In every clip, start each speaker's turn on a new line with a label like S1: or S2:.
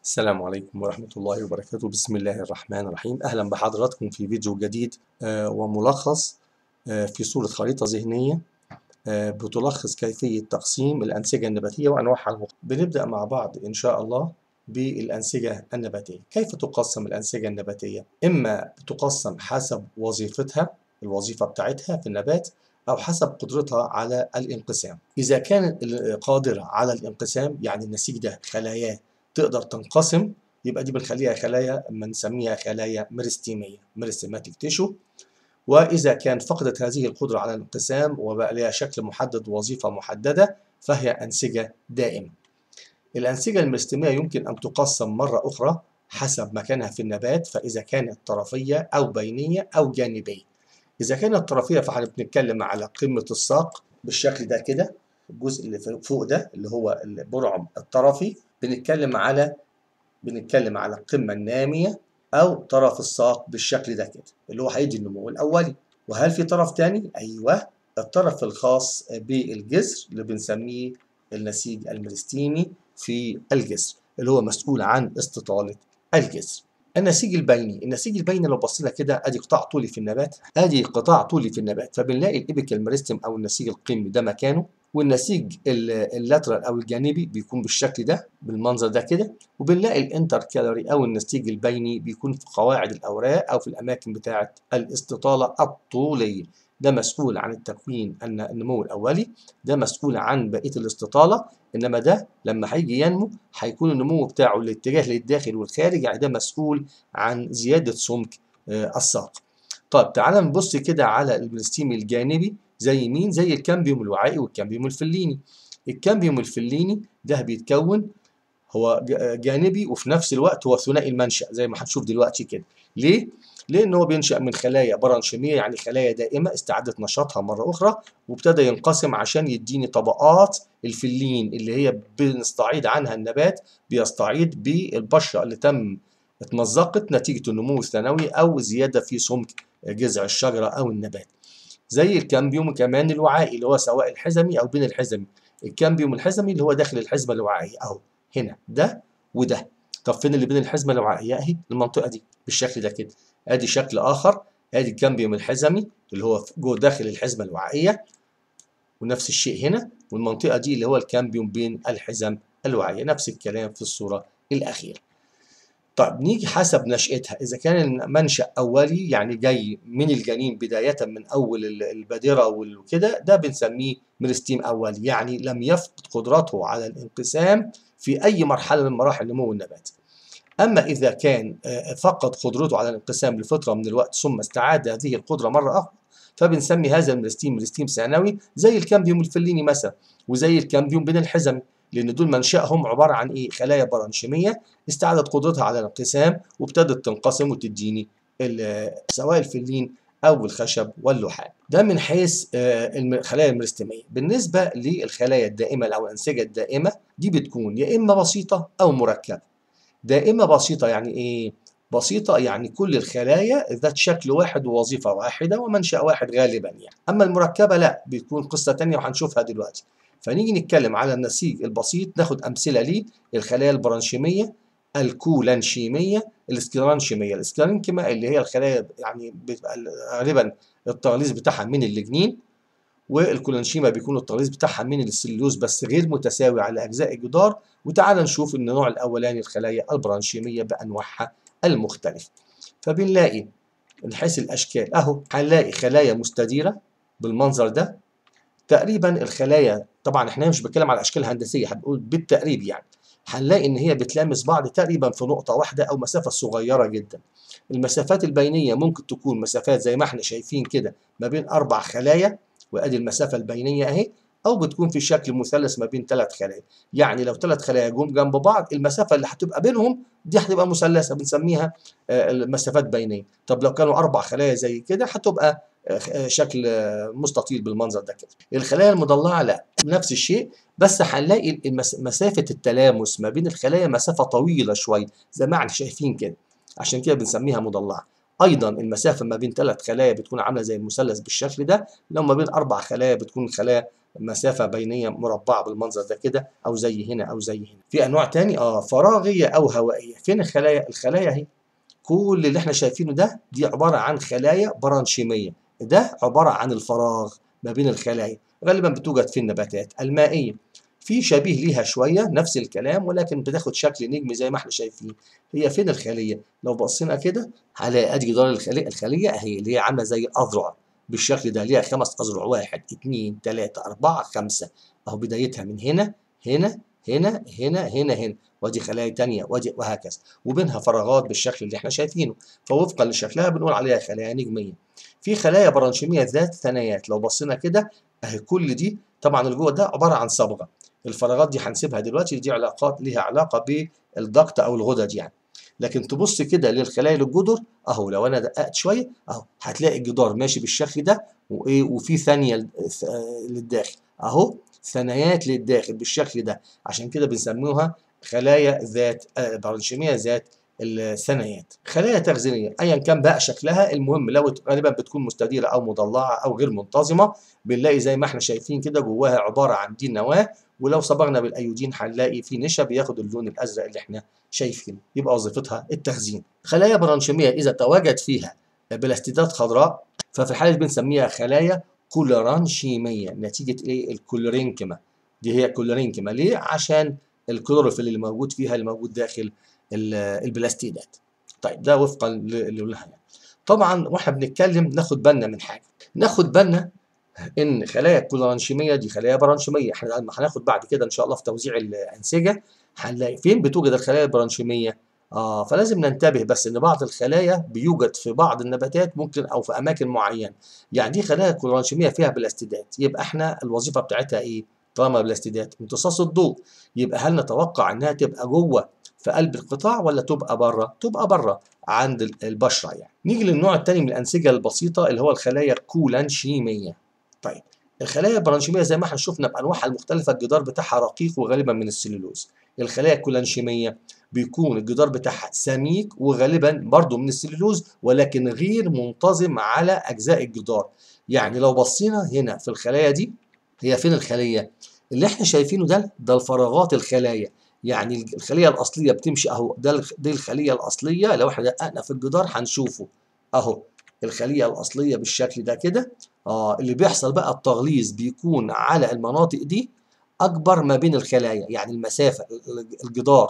S1: السلام عليكم ورحمة الله وبركاته بسم الله الرحمن الرحيم أهلا بحضراتكم في فيديو جديد آه، وملخص آه، في صورة خريطة ذهنية آه، بتلخص كيفية تقسيم الأنسجة النباتية وأنواعها المختلفة بنبدأ مع بعض إن شاء الله بالأنسجة النباتية كيف تقسم الأنسجة النباتية؟ إما تقسم حسب وظيفتها الوظيفة بتاعتها في النبات أو حسب قدرتها على الانقسام إذا كانت قادرة على الانقسام يعني النسيج ده خلاياه تقدر تنقسم يبقى دي بنخليها خلايا بنسميها خلايا مرستيمية مرستيماتيك تيشو وإذا كان فقدت هذه القدرة على الانقسام وبقى لها شكل محدد ووظيفة محددة فهي أنسجة دائمة الأنسجة المرستيمية يمكن أن تقسم مرة أخرى حسب مكانها في النبات فإذا كانت طرفية أو بينية أو جانبية إذا كانت طرفية فاحنا بنتكلم على قمة الساق بالشكل ده كده الجزء اللي فوق ده اللي هو البرعم الطرفي بنتكلم على بنتكلم على القمة النامية أو طرف الساق بالشكل ده كده اللي هو هيدي النمو الأولي وهل في طرف تاني؟ أيوه الطرف الخاص بالجذر اللي بنسميه النسيج المرستيمي في الجذر اللي هو مسؤول عن استطالة الجذر النسيج البيني النسيج البيني لو بصينا كده ادي قطاع طولي في النبات ادي قطاع طولي في النبات فبنلاقي الابيكال مريستم او النسيج القمي ده مكانه والنسيج اللاترال او الجانبي بيكون بالشكل ده بالمنظر ده كده وبنلاقي الانتر كالوري او النسيج البيني بيكون في قواعد الاوراق او في الاماكن بتاعه الاستطاله الطوليه ده مسؤول عن التكوين النمو الاولي ده مسؤول عن بقيه الاستطاله انما ده لما هيجي ينمو هيكون النمو بتاعه الاتجاه للداخل والخارج يعني ده مسؤول عن زياده سمك الساق طيب تعال نبص كده على البرستيم الجانبي زي مين زي الكامبيوم الوعائي والكامبيوم الفليني الكامبيوم الفليني ده بيتكون هو جانبي وفي نفس الوقت هو ثنائي المنشأ زي ما هنشوف دلوقتي كده ليه لان هو بينشأ من خلايا برانشيمية يعني خلايا دائمة استعادت نشاطها مرة أخرى وابتدى ينقسم عشان يديني طبقات الفلين اللي هي بنستعيد عنها النبات بيستعيد بالبشرة اللي تم اتمزقت نتيجة النمو الثانوي أو زيادة في سمك جذع الشجرة أو النبات زي الكامبيوم كمان الوعائي اللي هو سواء الحزمي أو بين الحزمي الكامبيوم الحزمي اللي هو داخل الحزمة الوعائية أهو هنا ده وده طب فين اللي بين الحزمة الوعائية أهي المنطقة دي بالشكل ده كده ادي شكل اخر ادي الكامبيوم الحزمي اللي هو جوه داخل الحزمه الوعائيه ونفس الشيء هنا والمنطقه دي اللي هو الكامبيوم بين الحزم الوعائيه نفس الكلام في الصوره الاخيره طيب نيجي حسب نشأتها إذا كان المنشأ أولي يعني جاي من الجنين بداية من أول البادرة وكده ده بنسميه مرستيم أولي يعني لم يفقد قدرته على الانقسام في أي مرحلة من مراحل نمو النبات أما إذا كان فقد قدرته على الانقسام لفترة من الوقت ثم استعاد هذه القدرة مرة أخرى فبنسمي هذا المرستيم مرستيم ثانوي زي الكامبيوم الفليني مثلا وزي الكامبيوم بين الحزم لأن دول منشأهم عبارة عن إيه؟ خلايا برانشيمية استعادت قدرتها على الانقسام وابتدت تنقسم وتديني سواء الفلين أو الخشب واللحام ده من حيث الخلايا المرستيمية بالنسبة للخلايا الدائمة أو الأنسجة الدائمة دي بتكون يا إما بسيطة أو مركبة دائمة بسيطة يعني إيه؟ بسيطة يعني كل الخلايا ذات شكل واحد ووظيفة واحدة ومنشأ واحد غالبا يعني أما المركبة لا بتكون قصة تانية وهنشوفها دلوقتي فنيجي نتكلم على النسيج البسيط ناخد أمثلة ليه الخلايا البرانشيمية الكولانشيمية الاسكلانشيمية الاسكلانكيما اللي هي الخلايا يعني بيبقى غالبا التغليظ بتاعها من الليجنين والكولانشيما بيكون التغليظ بتاعها من السليوز بس غير متساوي على اجزاء الجدار وتعال نشوف ان النوع الاولاني الخلايا البرانشيميه بانواعها المختلفه فبنلاقي من حيث الاشكال اهو هنلاقي خلايا مستديره بالمنظر ده تقريبا الخلايا طبعا احنا مش بنتكلم على اشكال هندسيه هنقول بالتقريب يعني هنلاقي ان هي بتلامس بعض تقريبا في نقطه واحده او مسافه صغيره جدا المسافات البينيه ممكن تكون مسافات زي ما احنا شايفين كده ما بين اربع خلايا وادي المسافه البينيه اهي او بتكون في شكل مثلث ما بين ثلاث خلايا يعني لو ثلاث خلايا جم جنب بعض المسافه اللي هتبقى بينهم دي هتبقى مثلثه بنسميها مسافات بينيه طب لو كانوا اربع خلايا زي كده هتبقى شكل مستطيل بالمنظر ده كده الخلايا المضلعه لا نفس الشيء بس هنلاقي مسافه التلامس ما بين الخلايا مسافه طويله شويه زي ما احنا شايفين كده عشان كده بنسميها مضلعه ايضا المسافه ما بين ثلاث خلايا بتكون عامله زي المثلث بالشكل ده لو ما بين اربع خلايا بتكون خلايا مسافه بينيه مربعه بالمنظر ده كده او زي هنا او زي هنا في انواع تاني اه فراغيه او هوائيه فين الخلايا الخلايا اهي كل اللي احنا شايفينه ده دي عباره عن خلايا برانشيميه ده عباره عن الفراغ ما بين الخلايا غالبا بتوجد في النباتات المائيه في شبيه ليها شويه نفس الكلام ولكن بتاخد شكل نجم زي ما احنا شايفين هي فين الخليه لو بصينا كده هنلاقي ادي جدار الخليه الخليه اهي اللي هي عامله زي الاذرع بالشكل ده ليها خمس اذرع واحد اثنين ثلاثه اربعه خمسه اهو بدايتها من هنا هنا هنا هنا هنا هنا وادي خلايا تانية وادي وهكذا وبينها فراغات بالشكل اللي احنا شايفينه فوفقا لشكلها بنقول عليها خلايا نجميه في خلايا برانشيميه ذات ثنايات لو بصينا كده اهي كل دي طبعا اللي جوه ده عباره عن صبغه الفراغات دي هنسيبها دلوقتي دي علاقات ليها علاقه بالضغط او الغدد يعني لكن تبص كده للخلايا للجدر اهو لو انا دققت شويه اهو هتلاقي الجدار ماشي بالشكل ده وايه وفي ثانيه للداخل اهو ثنايات للداخل بالشكل ده عشان كده بنسموها خلايا ذات برانشيميه ذات الثنايات خلايا تخزينيه ايا كان بقى شكلها المهم لو غالبا بتكون مستديره او مضلعه او غير منتظمه بنلاقي زي ما احنا شايفين كده جواها عباره عن دي نواه ولو صبغنا بالايودين هنلاقي في نشا بياخد اللون الازرق اللي احنا شايفينه يبقى وظيفتها التخزين خلايا برانشيميه اذا تواجد فيها بلاستيدات خضراء ففي الحاله دي بنسميها خلايا كولورانشيميه نتيجه ايه الكولورينكما دي هي كولورينكما ليه عشان الكلوروفيل اللي موجود فيها اللي موجود داخل البلاستيدات طيب ده وفقا اللي قلناها طبعا واحنا بنتكلم ناخد بالنا من حاجه ناخد بالنا ان خلايا الكولورانشيميه دي خلايا برانشيميه احنا لما هناخد بعد كده ان شاء الله في توزيع الانسجه هنلاقي فين بتوجد الخلايا البرانشيميه اه فلازم ننتبه بس ان بعض الخلايا بيوجد في بعض النباتات ممكن او في اماكن معينه يعني دي خلايا كولورانشيميه فيها بلاستيدات يبقى احنا الوظيفه بتاعتها ايه طالما بلاستيدات امتصاص الضوء يبقى هل نتوقع انها تبقى جوه في قلب القطاع ولا تبقى بره تبقى بره عند البشره يعني نيجي للنوع الثاني من الانسجه البسيطه اللي هو الخلايا الكولانشيميه طيب الخلايا البرانشيميه زي ما احنا شفنا بانواعها المختلفه الجدار بتاعها رقيق وغالبا من السليلوز الخلايا الكولانشيميه بيكون الجدار بتاعها سميك وغالبا برضه من السليلوز ولكن غير منتظم على اجزاء الجدار يعني لو بصينا هنا في الخلايا دي هي فين الخليه اللي احنا شايفينه ده ده الفراغات الخلايا يعني الخليه الاصليه بتمشي اهو ده دي الخليه الاصليه لو احنا دققنا في الجدار هنشوفه اهو الخليه الاصليه بالشكل ده كده اه اللي بيحصل بقى التغليظ بيكون على المناطق دي اكبر ما بين الخلايا يعني المسافه الجدار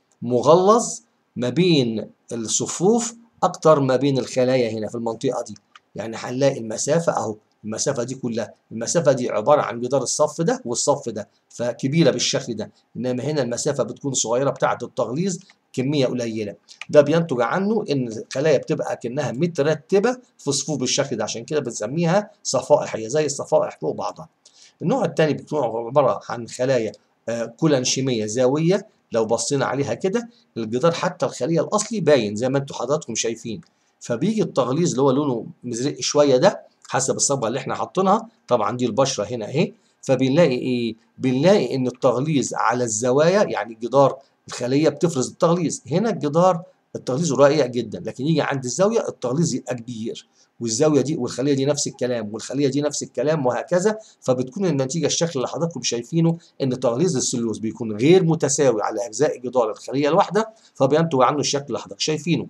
S1: مغلظ ما بين الصفوف اكتر ما بين الخلايا هنا في المنطقه دي يعني هنلاقي المسافه اهو المسافة دي كلها المسافة دي عبارة عن جدار الصف ده والصف ده فكبيرة بالشكل ده إنما هنا المسافة بتكون صغيرة بتاعة التغليظ كمية قليلة ده بينتج عنه إن الخلايا بتبقى كأنها مترتبة في صفوف بالشكل ده عشان كده بنسميها صفائح هي زي الصفائح فوق بعضها النوع الثاني بيكون عبارة عن خلايا كولانشيمية زاوية لو بصينا عليها كده الجدار حتى الخلية الأصلي باين زي ما انتم حضراتكم شايفين فبيجي التغليظ اللي هو لونه مزرق شوية ده حسب الصبغه اللي احنا حاطينها طبعا دي البشره هنا اهي فبنلاقي ايه بنلاقي ان التغليظ على الزوايا يعني جدار الخليه بتفرز التغليظ هنا الجدار التغليظ رائع جدا لكن يجي عند الزاويه التغليظ يبقى كبير والزاويه دي والخليه دي نفس الكلام والخليه دي نفس الكلام وهكذا فبتكون النتيجه الشكل اللي حضراتكم شايفينه ان تغليظ السلوز بيكون غير متساوي على اجزاء جدار الخليه الواحده فبينتج عنه الشكل اللي حضرتك شايفينه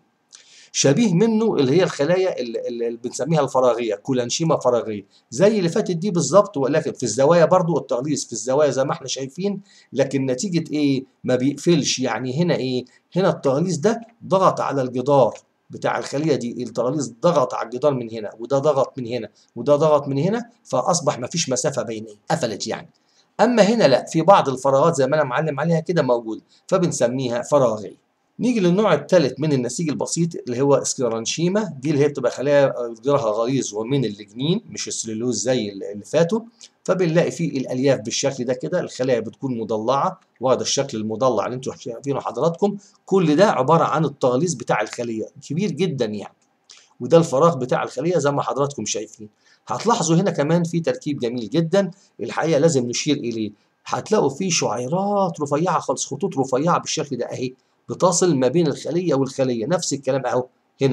S1: شبيه منه اللي هي الخلايا اللي, اللي بنسميها الفراغيه كولانشيما فراغيه زي اللي فاتت دي بالظبط ولكن في الزوايا برضو التغليظ في الزوايا زي ما احنا شايفين لكن نتيجه ايه ما بيقفلش يعني هنا ايه هنا التغليظ ده ضغط على الجدار بتاع الخليه دي التغليظ ضغط على الجدار من هنا وده ضغط من هنا وده ضغط من هنا فاصبح ما فيش مسافه بينيه قفلت يعني اما هنا لا في بعض الفراغات زي ما انا معلم عليها كده موجوده فبنسميها فراغيه نيجي للنوع الثالث من النسيج البسيط اللي هو سكلرانشيما دي اللي هي بتبقى خلايا جدارها غليظ ومن اللجنين مش السليلوز زي اللي فاتوا فبنلاقي فيه الالياف بالشكل ده كده الخلايا بتكون مضلعه واخده الشكل المضلع اللي انتم شايفينه حضراتكم كل ده عباره عن التغليظ بتاع الخليه كبير جدا يعني وده الفراغ بتاع الخليه زي ما حضراتكم شايفين هتلاحظوا هنا كمان في تركيب جميل جدا الحقيقه لازم نشير اليه هتلاقوا فيه شعيرات رفيعه خالص خطوط رفيعه بالشكل ده اهي بتصل ما بين الخليه والخليه نفس الكلام اهو هنا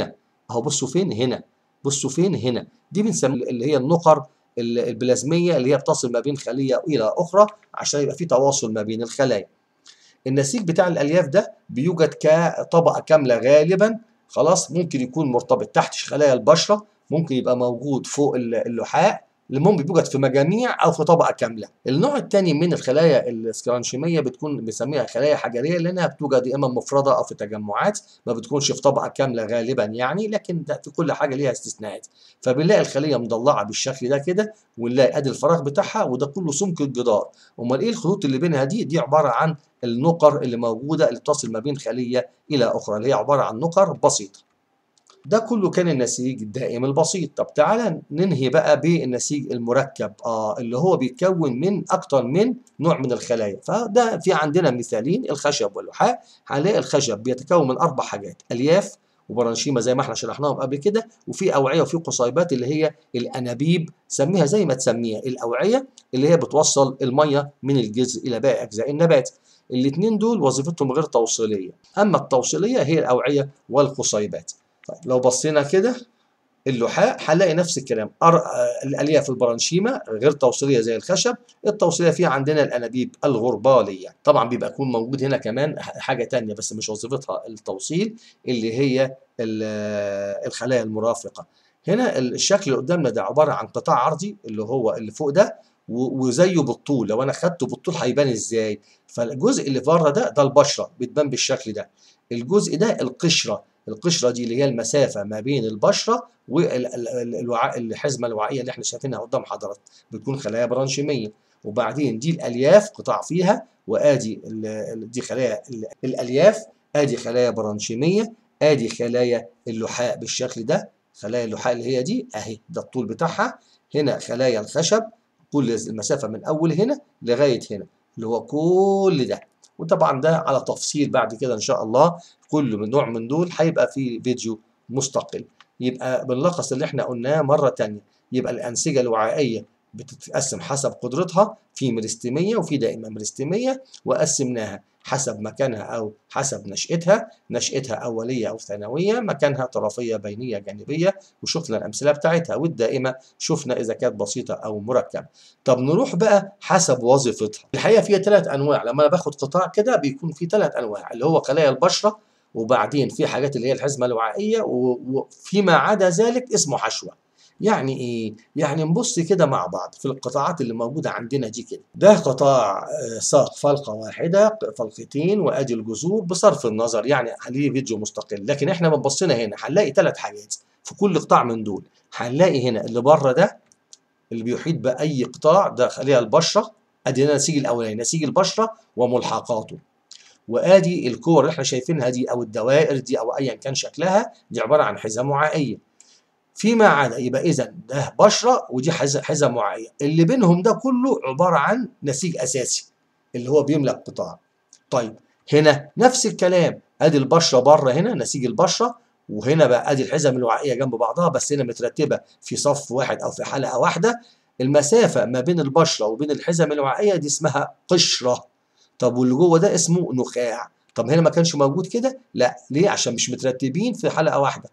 S1: اهو بصوا فين هنا بصوا فين هنا دي بنسميها اللي هي النقر البلازميه اللي هي بتصل ما بين خليه الى اخرى عشان يبقى في تواصل ما بين الخلايا النسيج بتاع الالياف ده بيوجد كطبقه كامله غالبا خلاص ممكن يكون مرتبط تحت خلايا البشره ممكن يبقى موجود فوق اللحاء المهم بيوجد في مجاميع او في طبقه كامله. النوع الثاني من الخلايا السكرانشيميه بتكون بنسميها خلايا حجريه لانها بتوجد اما مفرده او في تجمعات ما بتكونش في طبقه كامله غالبا يعني لكن ده في كل حاجه ليها استثناءات. فبنلاقي الخليه مضلعه بالشكل ده كده ونلاقي ادي الفراغ بتاعها وده كله سمك الجدار. امال ايه الخطوط اللي بينها دي؟ دي عباره عن النقر اللي موجوده اللي بتصل ما بين خليه الى اخرى اللي هي عباره عن نقر بسيطه. ده كله كان النسيج الدائم البسيط طب تعالى ننهي بقى بالنسيج المركب اه اللي هو بيتكون من اكتر من نوع من الخلايا فده في عندنا مثالين الخشب واللحاء هنلاقي الخشب بيتكون من اربع حاجات الياف وبرانشيما زي ما احنا شرحناهم قبل كده وفي اوعيه وفي قصيبات اللي هي الانابيب سميها زي ما تسميها الاوعيه اللي هي بتوصل الميه من الجذر الى باقي اجزاء النبات الاثنين دول وظيفتهم غير توصيليه اما التوصيليه هي الاوعيه والقصيبات طيب لو بصينا كده اللحاء هنلاقي نفس الكلام أر... الالياف البرانشيما غير توصيليه زي الخشب التوصيليه فيها عندنا الانابيب الغرباليه طبعا بيبقى يكون موجود هنا كمان حاجه تانية بس مش وظيفتها التوصيل اللي هي الخلايا المرافقه هنا الشكل اللي قدامنا ده عباره عن قطاع عرضي اللي هو اللي فوق ده وزيه بالطول لو انا خدته بالطول هيبان ازاي فالجزء اللي بره ده ده البشره بتبان بالشكل ده الجزء ده القشره القشره دي اللي هي المسافه ما بين البشره والحزمه الوعائيه اللي احنا شايفينها قدام حضرتك بتكون خلايا برانشيميه وبعدين دي الالياف قطاع فيها وادي دي خلايا الالياف ادي خلايا برانشيميه ادي خلايا اللحاء بالشكل ده خلايا اللحاء اللي هي دي اهي ده الطول بتاعها هنا خلايا الخشب كل المسافه من اول هنا لغايه هنا اللي هو كل ده وطبعا ده على تفصيل بعد كده ان شاء الله كل من نوع من دول هيبقى في فيديو مستقل يبقى بنلخص اللي احنا قلناه مره تانية يبقى الانسجه الوعائيه بتتقسم حسب قدرتها في مرستميه وفي دائمه مرستميه وقسمناها حسب مكانها او حسب نشأتها نشأتها اوليه او ثانويه مكانها طرفيه بينيه جانبيه وشفنا الامثله بتاعتها والدائمه شفنا اذا كانت بسيطه او مركبه طب نروح بقى حسب وظيفتها الحقيقه فيها ثلاث انواع لما انا باخد قطاع كده بيكون في ثلاث انواع اللي هو خلايا البشره وبعدين في حاجات اللي هي الحزمه الوعائيه وفيما عدا ذلك اسمه حشوه يعني ايه؟ يعني نبص كده مع بعض في القطاعات اللي موجوده عندنا دي كده. ده قطاع ساق فلقه واحده فلقتين وادي الجذور بصرف النظر يعني ليه فيديو مستقل، لكن احنا لما بصينا هنا هنلاقي ثلاث حاجات في كل قطاع من دول. هنلاقي هنا اللي بره ده اللي بيحيط باي قطاع ده خليها البشره ادي هنا نسيج الاولاني نسيج البشره وملحقاته. وادي الكور اللي احنا شايفينها دي او الدوائر دي او ايا كان شكلها دي عباره عن حزام وعائيه. فيما عدا يبقى اذا ده بشره ودي حزم وعائيه اللي بينهم ده كله عباره عن نسيج اساسي اللي هو بيملى القطاع طيب هنا نفس الكلام ادي البشره بره هنا نسيج البشره وهنا بقى ادي الحزم الوعائيه جنب بعضها بس هنا مترتبه في صف واحد او في حلقه واحده المسافه ما بين البشره وبين الحزم الوعائيه دي اسمها قشره طب واللي جوه ده اسمه نخاع طب هنا ما كانش موجود كده لا ليه عشان مش مترتبين في حلقه واحده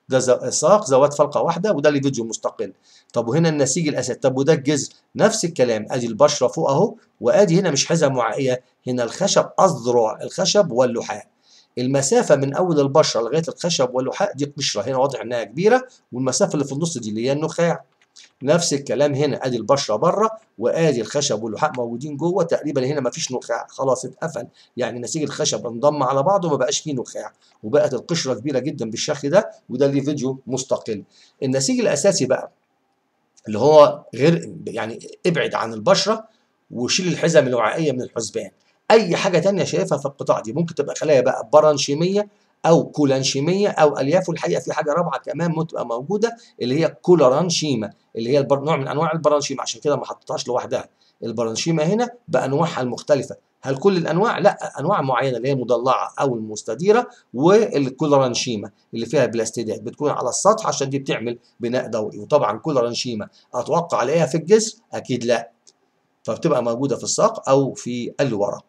S1: ده ساق ذوات فلقه واحده وده اللي فيديو مستقل طب وهنا النسيج الاساسي طب وده الجذر نفس الكلام ادي البشره فوق اهو وادي هنا مش حزم وعائيه هنا الخشب اذرع الخشب واللحاء المسافه من اول البشره لغايه الخشب واللحاء دي قشره هنا واضح انها كبيره والمسافه اللي في النص دي اللي هي النخاع نفس الكلام هنا ادي البشره بره وادي الخشب واللحاء موجودين جوه تقريبا هنا ما فيش نخاع خلاص اتقفل يعني نسيج الخشب انضم على بعضه وما بقاش فيه نخاع وبقت القشره كبيره جدا بالشكل ده وده ليه فيديو مستقل النسيج الاساسي بقى اللي هو غير يعني ابعد عن البشره وشيل الحزم الوعائيه من الحسبان اي حاجه تانية شايفها في القطاع دي ممكن تبقى خلايا بقى برانشيميه او كولانشيميه او الياف والحقيقه في حاجه رابعه كمان بتبقى موجوده اللي هي كولارانشيما اللي هي نوع من انواع البرانشيما عشان كده ما حطيتهاش لوحدها البرانشيما هنا بانواعها المختلفه هل كل الانواع لا انواع معينه اللي هي المضلعه او المستديره والكولارانشيما اللي فيها بلاستيدات بتكون على السطح عشان دي بتعمل بناء ضوئي وطبعا كولارانشيما اتوقع الاقيها في الجسر اكيد لا فبتبقى موجوده في الساق او في الورقه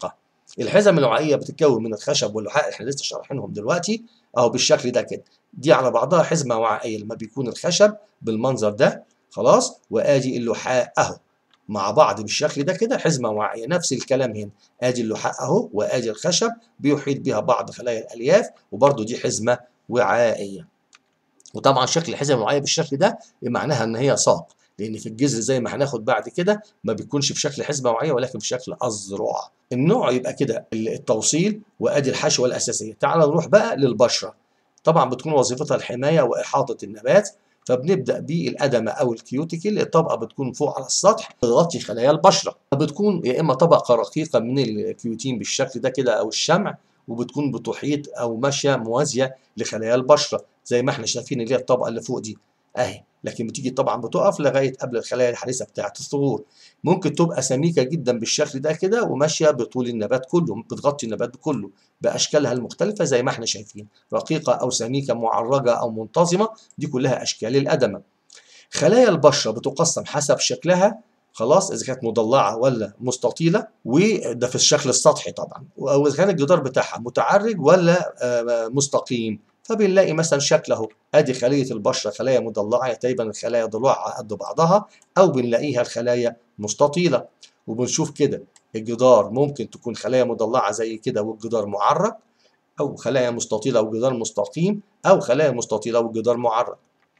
S1: الحزم الوعائيه بتتكون من الخشب واللحاء احنا لسه شارحينهم دلوقتي اهو بالشكل ده كده دي على بعضها حزمه وعائيه لما بيكون الخشب بالمنظر ده خلاص وادي اللحاء اهو مع بعض بالشكل ده كده حزمه وعائيه نفس الكلام هنا ادي اللحاء اهو وادي الخشب بيحيط بها بعض خلايا الالياف وبرده دي حزمه وعائيه وطبعا شكل الحزمه الوعائيه بالشكل ده معناها ان هي ساق لان في الجذر زي ما هناخد بعد كده ما بيكونش في شكل حزمه وعيه ولكن في شكل اذرع النوع يبقى كده التوصيل وادي الحشوه الاساسيه تعال نروح بقى للبشره طبعا بتكون وظيفتها الحمايه واحاطه النبات فبنبدا بالادمه او الكيوتيكل الطبقه بتكون فوق على السطح بتغطي خلايا البشره بتكون يا اما طبقه رقيقه من الكيوتين بالشكل ده كده او الشمع وبتكون بتحيط او ماشيه موازيه لخلايا البشره زي ما احنا شايفين اللي هي الطبقه اللي فوق دي اهي لكن بتيجي طبعا بتقف لغايه قبل الخلايا الحارسه بتاعه الثغور ممكن تبقى سميكه جدا بالشكل ده كده وماشيه بطول النبات كله بتغطي النبات كله باشكالها المختلفه زي ما احنا شايفين رقيقه او سميكه معرجه او منتظمه دي كلها اشكال الادمه خلايا البشره بتقسم حسب شكلها خلاص اذا كانت مضلعه ولا مستطيله وده في الشكل السطحي طبعا او اذا كان الجدار بتاعها متعرج ولا مستقيم فبنلاقي مثلا شكل اهو ادي خليه البشره خلايا مضلعه تقريبا الخلايا ضلوعها قد بعضها او بنلاقيها الخلايا مستطيله وبنشوف كده الجدار ممكن تكون خلايا مضلعه زي كده والجدار معرج او خلايا مستطيله وجدار مستقيم او خلايا مستطيله وجدار معرج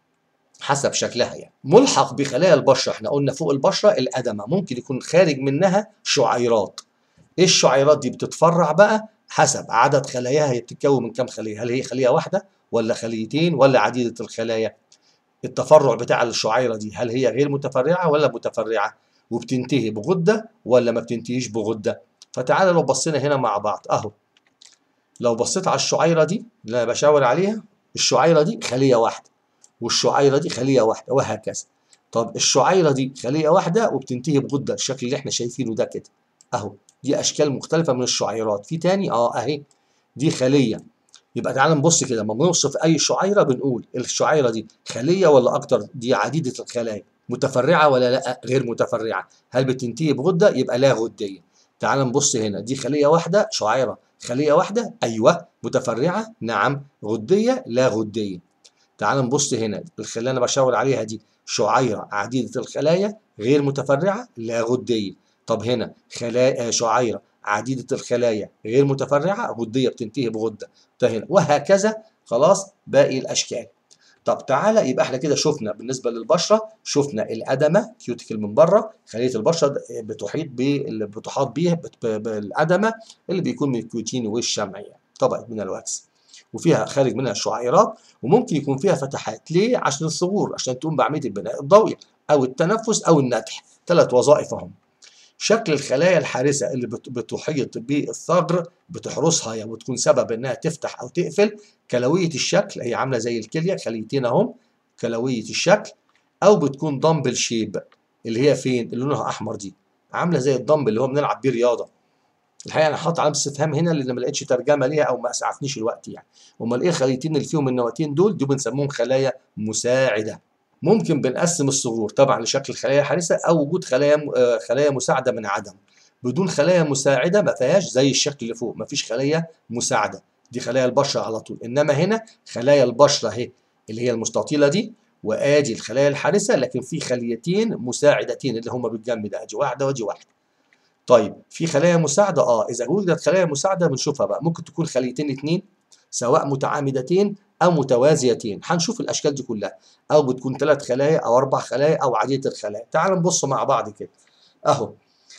S1: حسب شكلها يعني ملحق بخلايا البشره احنا قلنا فوق البشره الادمه ممكن يكون خارج منها شعيرات ايه الشعيرات دي بتتفرع بقى حسب عدد خلاياها هي بتتكون من كام خليه هل هي خليه واحده ولا خليتين ولا عديده الخلايا التفرع بتاع الشعيره دي هل هي غير متفرعه ولا متفرعه وبتنتهي بغده ولا ما بتنتهيش بغده فتعالى لو بصينا هنا مع بعض اهو لو بصيت على الشعيره دي اللي انا بشاور عليها الشعيره دي خليه واحده والشعيره دي خليه واحده وهكذا طب الشعيره دي خليه واحده وبتنتهي بغده الشكل اللي احنا شايفينه ده كده اهو دي اشكال مختلفه من الشعيرات في تاني اه اهي دي خليه يبقى تعال نبص كده لما بنوصف اي شعيره بنقول الشعيره دي خليه ولا اكتر دي عديده الخلايا متفرعه ولا لا غير متفرعه هل بتنتهي بغده يبقى لا غديه تعال نبص هنا دي خليه واحده شعيره خليه واحده ايوه متفرعه نعم غديه لا غديه تعال نبص هنا الخليه اللي انا بشاور عليها دي شعيره عديده الخلايا غير متفرعه لا غديه طب هنا خلايا شعيره عديده الخلايا غير متفرعه غديه بتنتهي بغده ده هنا وهكذا خلاص باقي الاشكال طب تعالى يبقى احنا كده شفنا بالنسبه للبشره شفنا الادمه كيوتيكل من بره خليه البشره بتحيط ب بتحاط بيه بالادمه اللي بيكون من الكيوتين والشمع يعني طبقه من الواكس وفيها خارج منها الشعيرات وممكن يكون فيها فتحات ليه عشان الثغور عشان تقوم بعمليه البناء الضوئي او التنفس او النتح ثلاث وظائف اهم شكل الخلايا الحارسه اللي بتحيط بالثغر بتحرسها يعني وتكون سبب انها تفتح او تقفل كلويه الشكل هي عامله زي الكليه خليتين اهم كلويه الشكل او بتكون دمبل شيب اللي هي فين اللي لونها احمر دي عامله زي الدمبل اللي هو بنلعب بيه رياضه الحقيقه انا حاطط علامه استفهام هنا لان ما لقيتش ترجمه ليها او ما اسعفنيش الوقت يعني امال ايه الخليتين اللي فيهم النواتين دول دول بنسموهم خلايا مساعده ممكن بنقسم الصغور طبعا لشكل خلايا حارسه او وجود خلايا خلايا مساعده من عدم بدون خلايا مساعده ما فيهاش زي الشكل اللي فوق ما فيش خلايا مساعده دي خلايا البشره على طول انما هنا خلايا البشره اهي اللي هي المستطيله دي وادي الخلايا الحارسه لكن في خليتين مساعدتين اللي هم بالجنب ده ادي واحده وادي واحده طيب في خلايا مساعده اه اذا وجدت خلايا مساعده بنشوفها بقى ممكن تكون خليتين اثنين سواء متعامدتين او متوازيتين هنشوف الاشكال دي كلها او بتكون ثلاث خلايا او اربع خلايا او عديده الخلايا تعال نبص مع بعض كده اهو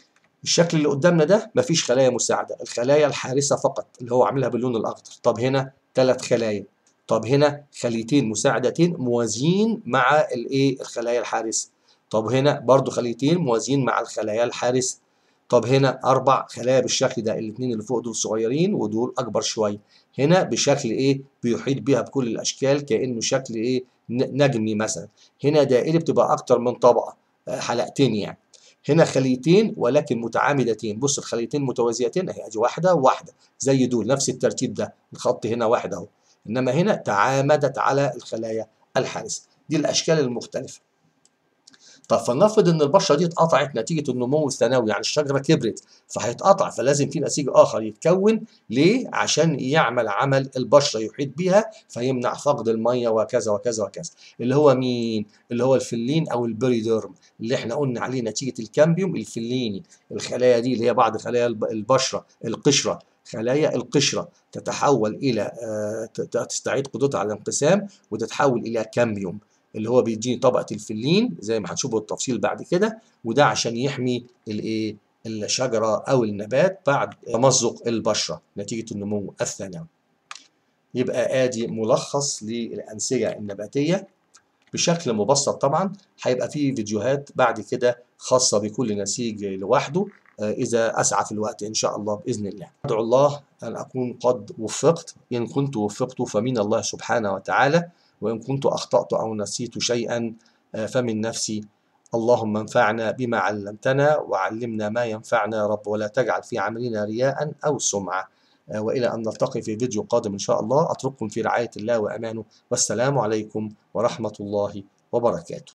S1: الشكل اللي قدامنا ده مفيش خلايا مساعده الخلايا الحارسه فقط اللي هو عاملها باللون الاخضر طب هنا ثلاث خلايا طب هنا خليتين مساعدتين موازيين مع الايه الخلايا الحارسه طب هنا برضو خليتين موازيين مع الخلايا الحارسه طب هنا اربع خلايا بالشكل ده الاثنين اللي فوق دول صغيرين ودول اكبر شويه هنا بشكل ايه بيحيط بيها بكل الاشكال كانه شكل ايه نجمي مثلا هنا دائري بتبقى اكتر من طبقه حلقتين يعني هنا خليتين ولكن متعامدتين بص الخليتين متوازيتين اهي ادي واحده وواحده زي دول نفس الترتيب ده الخط هنا واحد اهو انما هنا تعامدت على الخلايا الحارسه دي الاشكال المختلفه طب فلنفرض ان البشره دي اتقطعت نتيجه النمو الثانوي يعني الشجره كبرت فهيتقطع فلازم في نسيج اخر يتكون ليه؟ عشان يعمل عمل البشره يحيط بها فيمنع فقد الميه وكذا وكذا وكذا اللي هو مين؟ اللي هو الفلين او البريديرم اللي احنا قلنا عليه نتيجه الكامبيوم الفليني الخلايا دي اللي هي بعض خلايا البشره القشره خلايا القشرة تتحول إلى تستعيد قدرتها على الانقسام وتتحول إلى كامبيوم اللي هو بيديني طبقة الفلين زي ما هنشوفه بالتفصيل بعد كده وده عشان يحمي الإيه الشجرة أو النبات بعد تمزق البشرة نتيجة النمو الثانوي. يبقى آدي ملخص للأنسجة النباتية بشكل مبسط طبعا هيبقى فيه فيديوهات بعد كده خاصة بكل نسيج لوحده إذا أسعف الوقت إن شاء الله بإذن الله أدعو الله أن أكون قد وفقت إن كنت وفقت فمن الله سبحانه وتعالى وإن كنت أخطأت أو نسيت شيئا فمن نفسي اللهم انفعنا بما علمتنا وعلمنا ما ينفعنا يا رب ولا تجعل في عملنا رياء أو سمعة وإلى أن نلتقي في فيديو قادم إن شاء الله أترككم في رعاية الله وأمانه والسلام عليكم ورحمة الله وبركاته